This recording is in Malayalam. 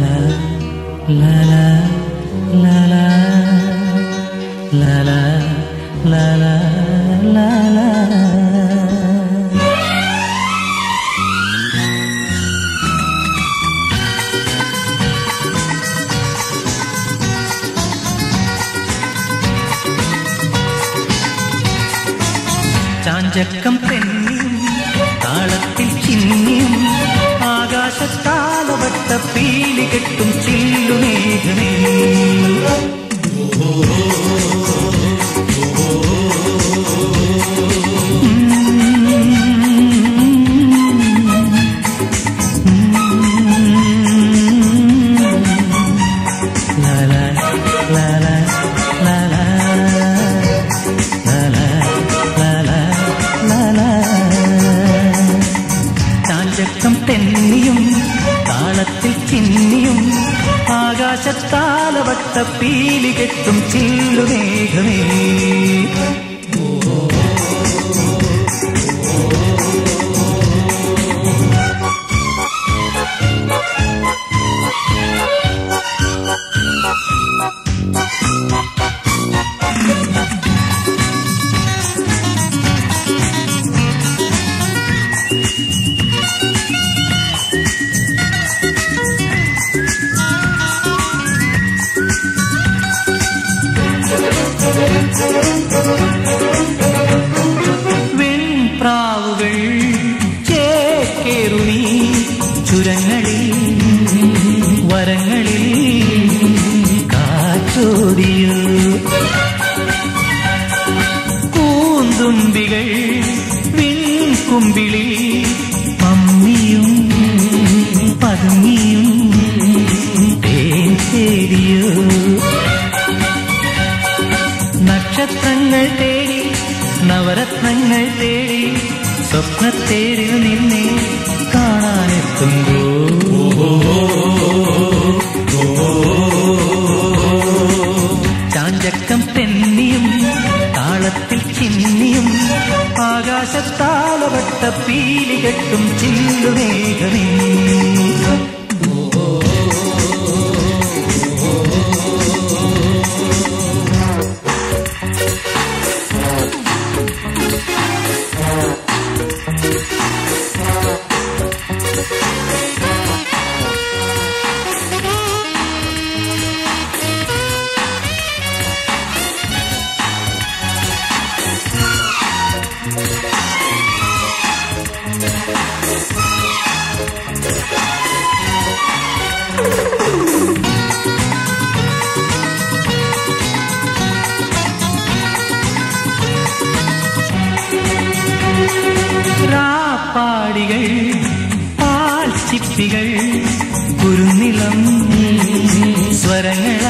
la la la la la la la la la la la ചാഞ്ചക്കം തെന്നിയും താളത്തിൽ ചിന്നിയും ആകാശത്താലവട്ട പീലി കെട്ടും ചില്ലുമേഘമേ La la la la la la la la la la la la ചാഞ്ചക്കം തെന്നിയും താളത്തിൽ ചിന്നിയും ആകാശത്താലവട്ട പീലി കെട്ടും ചില്ലുമേഘമേ വെൺപ്രാവുകൾ ചേക്കേറുമീ ചുരങ്ങളിൽ വരങ്ങളിൽ കാറ്റോടിയോ കൂന്തുമ്പികൾ വിൺകുമ്പിളിൽ പമ്മിയും പതുങ്ങിയും തേൻ തേടിയോ നക്ഷത്രങ്ങൾ തേടി നവരത്നങ്ങൾ തേടി സ്വപ്നത്തേരിൽ നിന്നെ കാണാനെത്തുമ്പോ ചാഞ്ചക്കം തെന്നിയും താളത്തിൽ ചിന്നിയും ആകാശത്താലവട്ട പീലി കെട്ടും ചില്ലുമേഘമേ രാപ്പാടികൾ പാൽച്ചിപ്പികൾ കുരുനിളം സ്വരങ്ങൾ